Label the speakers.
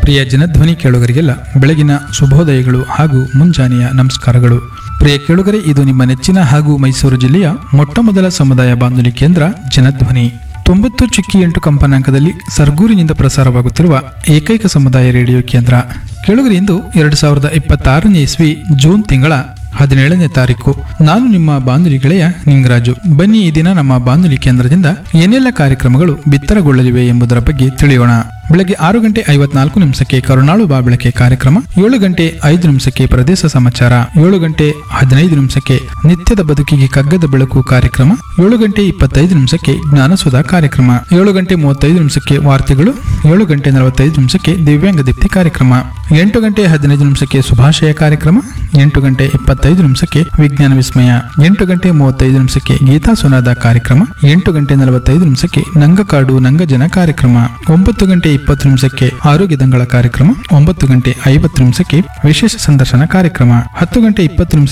Speaker 1: ಪ್ರಿಯ ಜನಧ್ವನಿ ಕೇಳುಗರಿಗೆಲ್ಲ ಬೆಳಗಿನ ಶುಭೋದಯಗಳು ಹಾಗೂ ಮುಂಜಾನೆಯ ನಮಸ್ಕಾರಗಳು ಪ್ರಿಯ ಕೇಳುಗರೆ ಇದು ನಿಮ್ಮ ನೆಚ್ಚಿನ ಹಾಗೂ ಮೈಸೂರು ಜಿಲ್ಲೆಯ ಮೊಟ್ಟಮೊದಲ ಸಮುದಾಯ ಬಾನುಲಿ ಕೇಂದ್ರ ಜನಧ್ವನಿ ತೊಂಬತ್ತು ಚಿಕ್ಕಿ ಎಂಟು ಕಂಪನಾಂಕದಲ್ಲಿ ಸರ್ಗೂರಿನಿಂದ ಪ್ರಸಾರವಾಗುತ್ತಿರುವ ಏಕೈಕ ಸಮುದಾಯ ರೇಡಿಯೋ ಕೇಂದ್ರ ಕೇಳುಗರಿ ಇಂದು ಎರಡು ಸಾವಿರದ ಇಪ್ಪತ್ತಾರನೇ ಇಸ್ವಿ ಜೂನ್ ತಿಂಗಳ ಹದಿನೇಳನೇ ತಾರೀಕು ನಾನು ನಿಮ್ಮ ಬಾನುಲಿ ಗೆಳೆಯ ನಿಂಗರಾಜು ಬನ್ನಿ ಈ ದಿನ ನಮ್ಮ ಬಾನುಲಿ ಕೇಂದ್ರದಿಂದ ಏನೆಲ್ಲ ಕಾರ್ಯಕ್ರಮಗಳು ಬಿತ್ತರಗೊಳ್ಳಲಿವೆ ಎಂಬುದರ ಬಗ್ಗೆ ತಿಳಿಯೋಣ ಬೆಳಗ್ಗೆ ಆರು ಗಂಟೆ ಐವತ್ನಾಲ್ಕು ನಿಮಿಷಕ್ಕೆ ಕರುಣಾಳು ಬಾ ಬೆಳಕೆ ಕಾರ್ಯಕ್ರಮ ಏಳು ಗಂಟೆ ಐದು ನಿಮಿಷಕ್ಕೆ ಪ್ರದೇಶ ಸಮಾಚಾರ ಏಳು ಗಂಟೆ ಹದಿನೈದು ನಿಮಿಷಕ್ಕೆ ನಿತ್ಯದ ಬದುಕಿಗೆ ಕಗ್ಗದ ಬೆಳಕು ಕಾರ್ಯಕ್ರಮ ಏಳು ಗಂಟೆ ಇಪ್ಪತ್ತೈದು ನಿಮಿಷಕ್ಕೆ ಜ್ಞಾನಸುಧಾ ಕಾರ್ಯಕ್ರಮ ಏಳು ಗಂಟೆ ಮೂವತ್ತೈದು ನಿಮಿಷಕ್ಕೆ ವಾರ್ತೆಗಳು ಏಳು ಗಂಟೆ ನಲವತ್ತೈದು ನಿಮಿಷಕ್ಕೆ ದಿವ್ಯಾಂಗ ದೀಪ್ತಿ ಕಾರ್ಯಕ್ರಮ ಎಂಟು ಗಂಟೆ ಹದಿನೈದು ನಿಮಿಷಕ್ಕೆ ಶುಭಾಶಯ ಕಾರ್ಯಕ್ರಮ ಎಂಟು ಗಂಟೆ ಇಪ್ಪತ್ತೈದು ನಿಮಿಷಕ್ಕೆ ವಿಜ್ಞಾನ ವಿಸ್ಮಯ ಎಂಟು ಗಂಟೆ ಮೂವತ್ತೈದು ನಿಮಿಷಕ್ಕೆ ಗೀತಾ ಸುನಾದ ಕಾರ್ಯಕ್ರಮ ಎಂಟು ಗಂಟೆ ನಲವತ್ತೈದು ನಿಮಿಷಕ್ಕೆ ನಂಗಕಾಡು ನಂಗಜನ ಕಾರ್ಯಕ್ರಮ ಒಂಬತ್ತು ಗಂಟೆ ಇಪ್ಪತ್ತು ನಿಮಿಷಕ್ಕೆ ಆರೋಗ್ಯ ದಂಗಳ ಕಾರ್ಯಕ್ರಮ ಒಂಬತ್ತು ಗಂಟೆ ಐವತ್ತು ನಿಮಿಷಕ್ಕೆ ವಿಶೇಷ ಸಂದರ್ಶನ ಕಾರ್ಯಕ್ರಮ ಹತ್ತು ಗಂಟೆ ಇಪ್ಪತ್ತು ನಿಮಿಷ